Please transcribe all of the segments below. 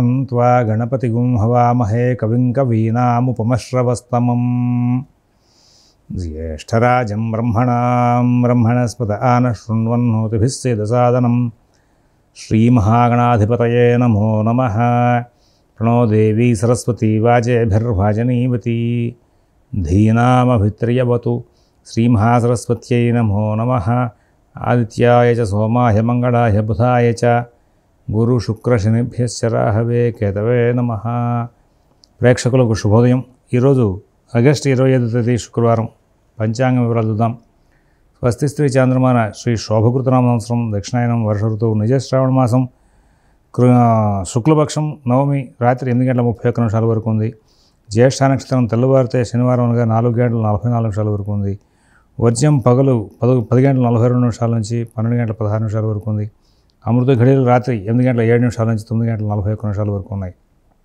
अन्त्वा गणपतिगुं हवामहे कविं कवीनामुपमश्रवस्तमम् ज्येष्ठराजं ब्रह्मणां ब्रह्मणस्पत आनः शृण्वन्नोतिभिः सेदसादनं श्रीमहागणाधिपतये नमो नमः प्रणो देवी सरस्वती वाजेभिर्भाजनीवती धीनामभित्र्यवतु श्रीमहासरस्वत्यै नमो नमः ఆదిత్యాయ చ సోమాయ మంగళాయ బుధాయ చ గురు శుక్ర శనిభ్యశ్చరాహవే కేతవే నమ ప్రేక్షకులకు శుభోదయం ఈరోజు ఆగస్టు ఇరవై ఐదు తేదీ శుక్రవారం పంచాంగ వివరాలు చూద్దాం స్వస్తి స్త్రీ చాంద్రమాన శ్రీ శోభకృతనామ సంవత్సరం దక్షిణాయనం వర్ష ఋతువు నిజ శ్రావణ మాసం కృ శుక్లపక్షం నవమి రాత్రి ఎనిమిది గంటల ముప్పై ఒక్క నిమిషాల వరకు ఉంది జ్యేష్ఠ నక్షత్రం తెల్లవారితే శనివారం అనగా నాలుగు గంటల నలభై నాలుగు నిమిషాల వరకు ఉంది వర్జ్యం పగలు పద పది గంటల నలభై రెండు నిమిషాల నుంచి పన్నెండు గంటల పదహారు నిమిషాల వరకు ఉంది అమృత ఘడియలు రాత్రి ఎనిమిది గంటల ఏడు నిమిషాల నుంచి తొమ్మిది గంటల నలభై ఒక్క నిమిషాల వరకు ఉన్నాయి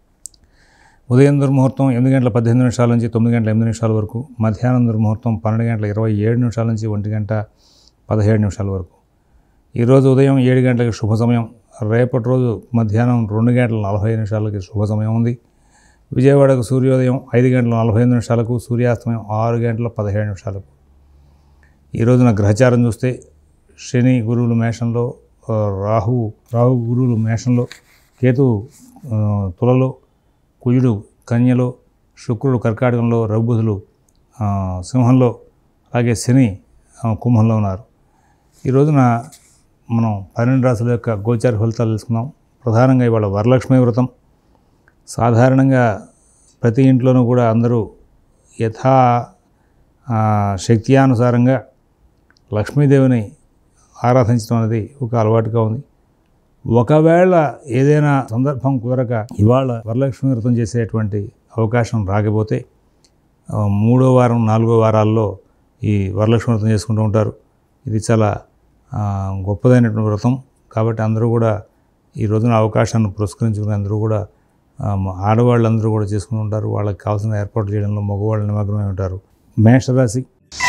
ఉదయం దుర్ముహూర్తం ఎనిమిది గంటల పద్దెనిమిది నిమిషాల నుంచి తొమ్మిది గంటల ఎనిమిది నిమిషాల వరకు మధ్యాహ్నం దుర్ముహూర్తం పన్నెండు గంటల ఇరవై ఏడు నిమిషాల నుంచి ఒంటి గంట పదిహేడు నిమిషాల వరకు ఈరోజు ఉదయం ఏడు గంటలకి శుభ సమయం రేపటి రోజు మధ్యాహ్నం రెండు గంటల నలభై నిమిషాలకి శుభ సమయం ఉంది విజయవాడకు సూర్యోదయం ఐదు గంటల నలభై ఐదు నిమిషాలకు సూర్యాస్తమయం ఆరు గంటల పదిహేడు నిమిషాలకు ఈ రోజున గ్రహచారం చూస్తే శని గురువులు మేషంలో ఆ, రాహు రాహు గురువులు మేషంలో కేతు ఆ, తులలో కుజుడు కన్యలో శుక్రుడు కర్కాటకంలో రఘుబుధులు ఆ, సింహంలో అలాగే శని ఆ, కుంభంలో ఉన్నారు ఈ రోజున మనం పన్నెండు రాసుల యొక్క గోచార ఫలితాలు తెలుసుకుందాం ప్రధానంగా ఇవాళ వరలక్ష్మి వ్రతం సాధారణంగా ప్రతి ఇంట్లోనూ కూడా అందరూ యథా ఆ, శక్త్యానుసారంగా లక్ష్మీదేవిని ఆరాధించడం అనేది ఒక అలవాటుగా ఉంది ఒకవేళ ఏదైనా సందర్భం కుదరక ఇవాళ వరలక్ష్మి వ్రతం చేసేటువంటి అవకాశం రాకపోతే ఆ, మూడో వారం నాలుగో వారాల్లో ఈ వరలక్ష్మి వ్రతం చేసుకుంటూ ఉంటారు ఇది చాలా ఆ, గొప్పదైనటువంటి వ్రతం కాబట్టి అందరూ కూడా ఈ రోజున అవకాశాన్ని పురస్కరించుకుని అందరూ కూడా ఆ, ఆడవాళ్ళందరూ కూడా చేసుకుని ఉంటారు వాళ్ళకి కావాల్సిన ఏర్పాట్లు చేయడంలో మగవాళ్ళు నిమగ్నమై ఉంటారు మేషరాశి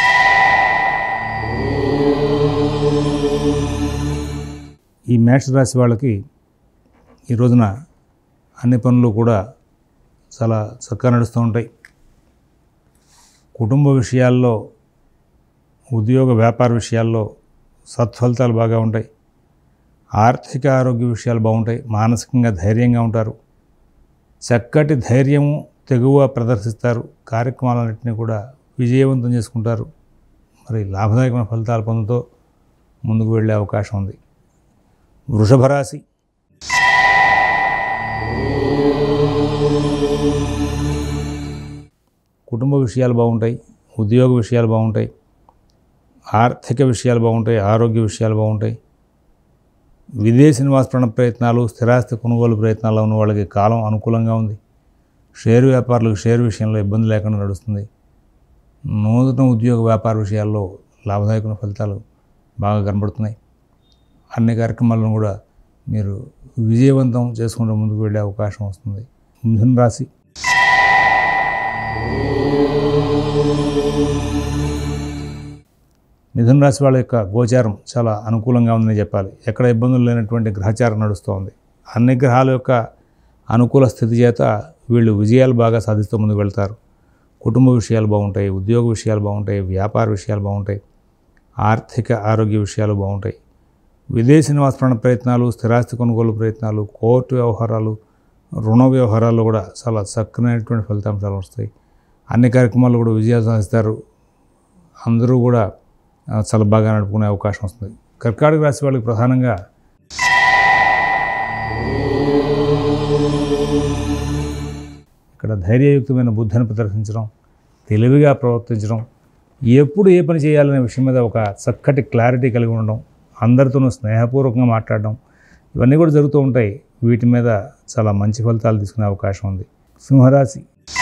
ఈ మేషరాశి వాళ్ళకి ఈ రోజున అన్ని పనులు కూడా చాలా చక్కగా నడుస్తూ ఉంటాయి కుటుంబ విషయాల్లో ఉద్యోగ వ్యాపార విషయాల్లో సత్ఫలితాలు బాగా ఉంటాయి ఆర్థిక ఆరోగ్య విషయాలు బాగుంటాయి మానసికంగా ధైర్యంగా ఉంటారు చక్కటి ధైర్యము తెగువ ప్రదర్శిస్తారు కార్యక్రమాలన్నింటినీ కూడా విజయవంతం చేసుకుంటారు మరి లాభదాయకమైన ఫలితాలు పొందుతూ ముందుకు వెళ్ళే అవకాశం ఉంది వృషభ రాశి కుటుంబ విషయాలు బాగుంటాయి ఉద్యోగ విషయాలు బాగుంటాయి ఆర్థిక విషయాలు బాగుంటాయి ఆరోగ్య విషయాలు బాగుంటాయి విదేశీ నివాస ప్రయత్నాలు స్థిరాస్తి కొనుగోలు ప్రయత్నాల్లో ఉన్న వాళ్ళకి కాలం అనుకూలంగా ఉంది షేర్ వ్యాపారులకు షేర్ విషయంలో ఇబ్బంది లేకుండా నడుస్తుంది నూతన ఉద్యోగ వ్యాపార విషయాల్లో లాభదాయకమైన ఫలితాలు బాగా కనబడుతున్నాయి అన్ని కార్యక్రమాలను కూడా మీరు విజయవంతం చేసుకుంటూ ముందుకు వెళ్ళే అవకాశం వస్తుంది మిథున రాశి మిథున రాశి వాళ్ళ యొక్క గోచారం చాలా అనుకూలంగా ఉందని చెప్పాలి ఎక్కడ ఇబ్బందులు లేనటువంటి గ్రహచారం నడుస్తోంది అన్ని గ్రహాల యొక్క అనుకూల స్థితి చేత వీళ్ళు విజయాలు బాగా సాధిస్తూ ముందుకు వెళ్తారు కుటుంబ విషయాలు బాగుంటాయి ఉద్యోగ విషయాలు బాగుంటాయి వ్యాపార విషయాలు బాగుంటాయి ఆర్థిక ఆరోగ్య విషయాలు బాగుంటాయి విదేశీ నివాస ప్రయత్నాలు స్థిరాస్తి కొనుగోలు ప్రయత్నాలు కోర్టు వ్యవహారాలు రుణ వ్యవహారాల్లో కూడా చాలా చక్కనైనటువంటి ఫలితాంశాలు వస్తాయి అన్ని కార్యక్రమాలు కూడా విజయాలు సాధిస్తారు అందరూ కూడా ఆ, చాలా బాగా నడుపుకునే అవకాశం వస్తుంది కర్కాటక రాశి వాళ్ళకి ప్రధానంగా ఇక్కడ ధైర్యయుక్తమైన బుద్ధిని ప్రదర్శించడం తెలివిగా ప్రవర్తించడం ఎప్పుడు ఏ పని చేయాలనే విషయం మీద ఒక చక్కటి క్లారిటీ కలిగి ఉండడం అందరితోనూ స్నేహపూర్వకంగా మాట్లాడడం ఇవన్నీ కూడా జరుగుతూ ఉంటాయి వీటి మీద చాలా మంచి ఫలితాలు తీసుకునే అవకాశం ఉంది సింహరాశి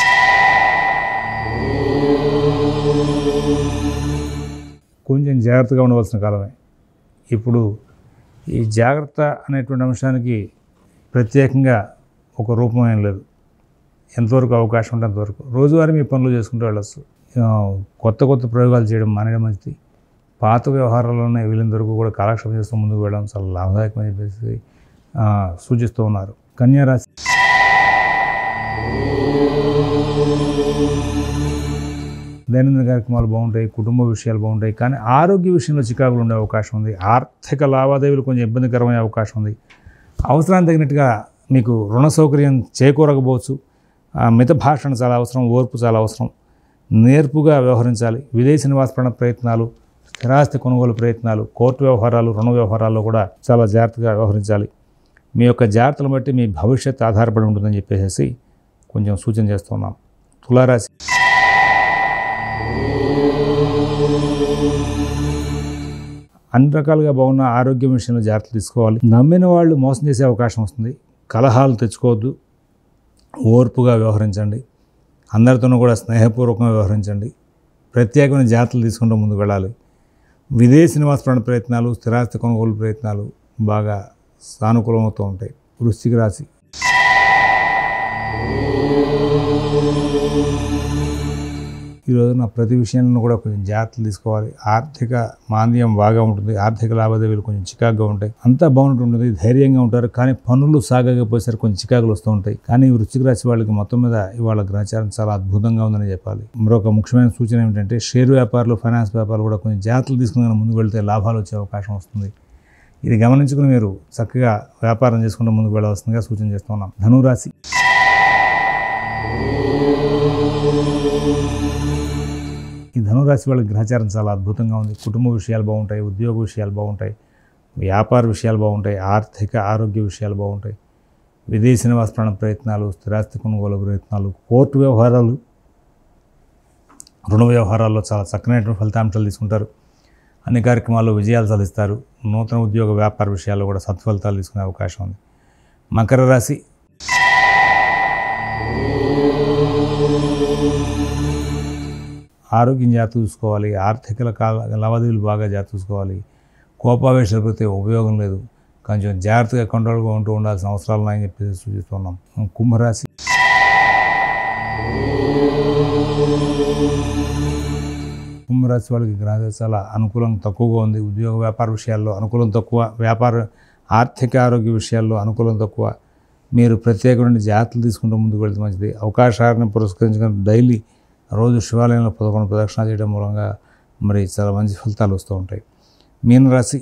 కొంచెం జాగ్రత్తగా ఉండవలసిన కాలమే ఇప్పుడు ఈ జాగ్రత్త అనేటువంటి అంశానికి ప్రత్యేకంగా ఒక రూపం ఏం లేదు ఎంతవరకు అవకాశం ఉంటే అంతవరకు రోజువారీ మీ పనులు చేసుకుంటూ వెళ్ళొచ్చు ఆ, కొత్త కొత్త ప్రయోగాలు చేయడం మానేయడం మంచిది పాత వ్యవహారాల్లోనే వీళ్ళంత వరకు కూడా కాలక్షేపం చేస్తూ ముందుకు వెళ్ళడం చాలా లాభదాయకమని చెప్పేసి ఆ, సూచిస్తూ ఉన్నారు కన్యా రాశి దైనందిన కార్యక్రమాలు బాగుంటాయి కుటుంబ విషయాలు బాగుంటాయి కానీ ఆరోగ్య విషయంలో చికాకులు ఉండే అవకాశం ఉంది ఆర్థిక లావాదేవీలు కొంచెం ఇబ్బందికరమయ్యే అవకాశం ఉంది అవసరానికి తగినట్టుగా మీకు రుణ సౌకర్యం చేకూరకపోవచ్చు ఆ, మిత భాషణ చాలా అవసరం ఓర్పు చాలా అవసరం నేర్పుగా వ్యవహరించాలి విదేశీ నివాసపరణ ప్రయత్నాలు స్థిరాస్తి కొనుగోలు ప్రయత్నాలు కోర్టు వ్యవహారాలు రుణ వ్యవహారాల్లో కూడా చాలా జాగ్రత్తగా వ్యవహరించాలి మీ యొక్క జాగ్రత్తలు బట్టి మీ భవిష్యత్తు ఆధారపడి ఉంటుందని చెప్పేసి కొంచెం సూచన చేస్తున్నాం తులారాశి అన్ని రకాలుగా బాగున్న ఆరోగ్యం విషయంలో జాగ్రత్తలు తీసుకోవాలి నమ్మిన వాళ్ళు మోసం చేసే అవకాశం వస్తుంది కలహాలు తెచ్చుకోవద్దు ఓర్పుగా వ్యవహరించండి అందరితోనూ కూడా స్నేహపూర్వకంగా వ్యవహరించండి ప్రత్యేకమైన జాగ్రత్తలు తీసుకుంటూ ముందుకు వెళ్ళాలి విదేశీ నివాసపరణ ప్రయత్నాలు స్థిరాస్తి కొనుగోలు ప్రయత్నాలు బాగా సానుకూలమవుతూ ఉంటాయి వృశ్చిక రాశి ఈరోజు నా ప్రతి విషయంలో కూడా కొంచెం జాగ్రత్తలు తీసుకోవాలి ఆర్థిక మాంద్యం బాగా ఉంటుంది ఆర్థిక లావాదేవీలు కొంచెం చికాకుగా ఉంటాయి అంతా బాగుంటుంది ధైర్యంగా ఉంటారు కానీ పనులు సాగకపోయేసరికి కొంచెం చికాకులు వస్తూ ఉంటాయి కానీ వృశ్చిక రాశి వాళ్ళకి మొత్తం మీద ఇవాళ గ్రహచారం చాలా అద్భుతంగా ఉందని చెప్పాలి మరొక ముఖ్యమైన సూచన ఏమిటంటే షేర్ వ్యాపారులు ఫైనాన్స్ వ్యాపారులు కూడా కొంచెం జాగ్రత్తలు తీసుకుని ముందుకు వెళ్తే లాభాలు వచ్చే అవకాశం వస్తుంది ఇది గమనించుకుని మీరు చక్కగా వ్యాపారం చేసుకుంటూ ముందుకు వెళ్ళవలసిందిగా సూచన చేస్తున్నాం ధనురాశి ఈ ధనురాశి వాళ్ళకి గ్రహచారం చాలా అద్భుతంగా ఉంది కుటుంబ విషయాలు బాగుంటాయి ఉద్యోగ విషయాలు బాగుంటాయి వ్యాపార విషయాలు బాగుంటాయి ఆర్థిక ఆరోగ్య విషయాలు బాగుంటాయి విదేశీ నివాసపరణ ప్రయత్నాలు స్థిరాస్తి కొనుగోలు ప్రయత్నాలు కోర్టు వ్యవహారాలు రుణ వ్యవహారాల్లో చాలా చక్కనైనటువంటి ఫలితాంశాలు తీసుకుంటారు అన్ని కార్యక్రమాల్లో విజయాలు సాధిస్తారు నూతన ఉద్యోగ వ్యాపార విషయాల్లో కూడా సత్ఫలితాలు తీసుకునే అవకాశం ఉంది మకర రాశి ఆరోగ్యం జాగ్రత్త చూసుకోవాలి ఆర్థిక కాల లావాదేవీలు బాగా జాగ్రత్త చూసుకోవాలి కోపావేశాలు పెడితే ఉపయోగం లేదు కొంచెం జాగ్రత్తగా కంట్రోల్గా ఉంటూ ఉండాల్సిన అవసరాలు ఉన్నాయని చెప్పేసి సూచిస్తున్నాం కుంభరాశి కుంభరాశి వాళ్ళకి గ్రహ చాలా అనుకూలం తక్కువగా ఉంది ఉద్యోగ వ్యాపార విషయాల్లో అనుకూలం తక్కువ వ్యాపార ఆర్థిక ఆరోగ్య విషయాల్లో అనుకూలం తక్కువ మీరు ప్రత్యేకమైన జాగ్రత్తలు తీసుకుంటూ ముందుకు వెళ్తే మంచిది అవకాశాలను పురస్కరించుకుని డైలీ రోజు శివాలయంలో పదకొండు ప్రదక్షిణ చేయడం మూలంగా మరి చాలా మంచి ఫలితాలు వస్తూ ఉంటాయి మీనరాశి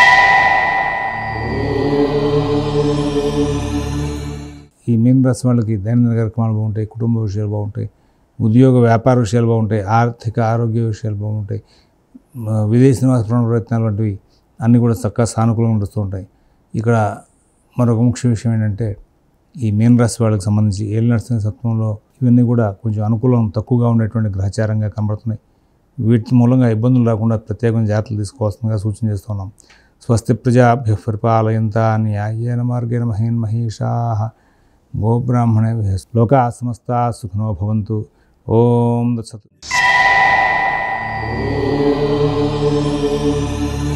ఈ మీన రాశి వాళ్ళకి దైనందిన కార్యక్రమాలు బాగుంటాయి కుటుంబ విషయాలు బాగుంటాయి ఉద్యోగ వ్యాపార విషయాలు బాగుంటాయి ఆర్థిక ఆరోగ్య విషయాలు బాగుంటాయి మ- విదేశీ నివాస ప్రయత్నాలు వంటివి అన్నీ కూడా చక్కగా సానుకూలంగా నడుస్తూ ఉంటాయి ఇక్కడ మరొక ముఖ్య విషయం ఏంటంటే ఈ మీన రాశి వాళ్ళకి సంబంధించి ఏళ్ళు నడుస్తున్న సత్వంలో ఇవన్నీ కూడా కొంచెం అనుకూలం తక్కువగా ఉండేటువంటి గ్రహచారంగా కనబడుతున్నాయి వీటి మూలంగా ఇబ్బందులు రాకుండా ప్రత్యేకమైన జాగ్రత్తలు తీసుకోవాల్సిందిగా సూచన చేస్తున్నాం స్వస్తి ప్రజాభ్య పరిపాలయంత న్యాయేన మార్గేణ మహేన్ మహిషా గోబ్రాహ్మణే లోకా సమస్త సుఖనో భవంతు ఓం దత్సత్